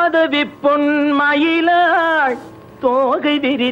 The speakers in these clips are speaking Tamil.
மாதவி பொன்மயிலாள் தோகை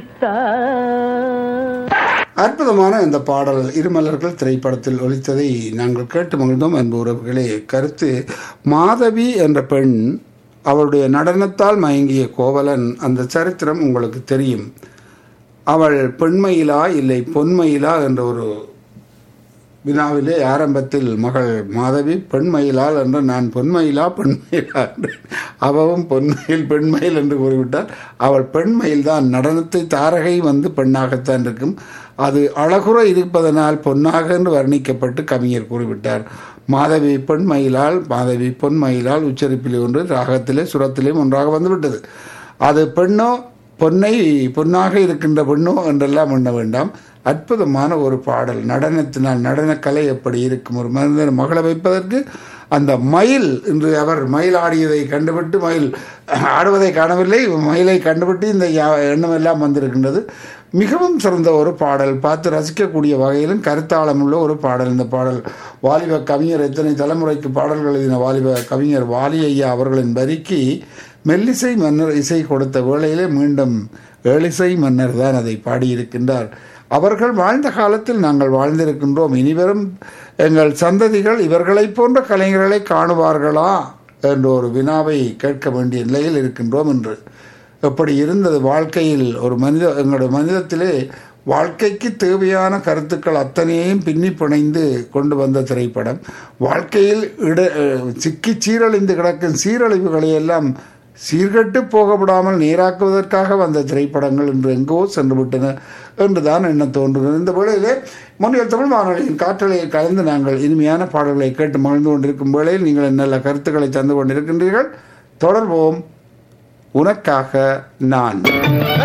விரித்தார் அற்புதமான இந்த பாடல் இருமலர்கள் திரைப்படத்தில் ஒலித்ததை நாங்கள் கேட்டு மகிழ்ந்தோம் அன்பு உறவுகளே கருத்து மாதவி என்ற பெண் அவளுடைய நடனத்தால் மயங்கிய கோவலன் அந்த சரித்திரம் உங்களுக்கு தெரியும் அவள் பெண்மயிலா இல்லை பொன்மயிலா என்ற ஒரு வினாவிலே ஆரம்பத்தில் மகள் மாதவி பெண்மயிலால் என்று நான் பொன்மயிலா பெண்மயிலா என்று அவவும் பொன்மயில் பெண்மயில் என்று கூறிவிட்டார் அவள் பெண்மயில் தான் நடனத்தை தாரகை வந்து பெண்ணாகத்தான் இருக்கும் அது அழகுற இருப்பதனால் பொன்னாக என்று வர்ணிக்கப்பட்டு கவிஞர் கூறிவிட்டார் மாதவி பெண்மயிலால் மாதவி பொன்மயிலால் உச்சரிப்பிலே ஒன்று ராகத்திலே சுரத்திலேயும் ஒன்றாக வந்துவிட்டது அது பெண்ணோ பொன்னை பொன்னாக இருக்கின்ற பெண்ணோ என்றெல்லாம் எண்ண வேண்டாம் அற்புதமான ஒரு பாடல் நடனத்தினால் நடனக்கலை எப்படி இருக்கும் ஒரு மனிதன் மகளை வைப்பதற்கு அந்த மயில் இன்று அவர் மயில் ஆடியதை கண்டுபிட்டு மயில் ஆடுவதை காணவில்லை மயிலை கண்டுபிட்டு இந்த யா- எண்ணம் எல்லாம் வந்திருக்கின்றது மிகவும் சிறந்த ஒரு பாடல் பார்த்து ரசிக்கக்கூடிய வகையிலும் கருத்தாளமுள்ள ஒரு பாடல் இந்த பாடல் வாலிப கவிஞர் எத்தனை தலைமுறைக்கு பாடல்கள் எழுதின வாலிப கவிஞர் வாலி ஐயா அவர்களின் வரிக்கு மெல்லிசை மன்னர் இசை கொடுத்த வேளையிலே மீண்டும் ஏழிசை மன்னர் தான் அதை பாடியிருக்கின்றார் அவர்கள் வாழ்ந்த காலத்தில் நாங்கள் வாழ்ந்திருக்கின்றோம் இனிவரும் எங்கள் சந்ததிகள் இவர்களைப் போன்ற கலைஞர்களை காணுவார்களா என்ற ஒரு வினாவை கேட்க வேண்டிய நிலையில் இருக்கின்றோம் என்று எப்படி இருந்தது வாழ்க்கையில் ஒரு மனித எங்களுடைய மனிதத்திலே வாழ்க்கைக்கு தேவையான கருத்துக்கள் அத்தனையையும் பின்னி பிணைந்து கொண்டு வந்த திரைப்படம் வாழ்க்கையில் இட அஹ் சிக்கி சீரழிந்து கிடக்கும் சீரழிவுகளை எல்லாம் சீர்கட்டு போக விடாமல் நேராக்குவதற்காக வந்த திரைப்படங்கள் இன்று எங்கோ சென்று விட்டன என்றுதான் எண்ண தோன்றுகிறது இந்த வேளையிலே முன்னில் தமிழ் வானொலியின் காற்றலையை கலந்து நாங்கள் இனிமையான பாடல்களை கேட்டு மகிழ்ந்து கொண்டிருக்கும் வேளையில் நீங்கள் நல்ல கருத்துக்களை தந்து கொண்டிருக்கின்றீர்கள் தொடர்வோம் உனக்காக நான்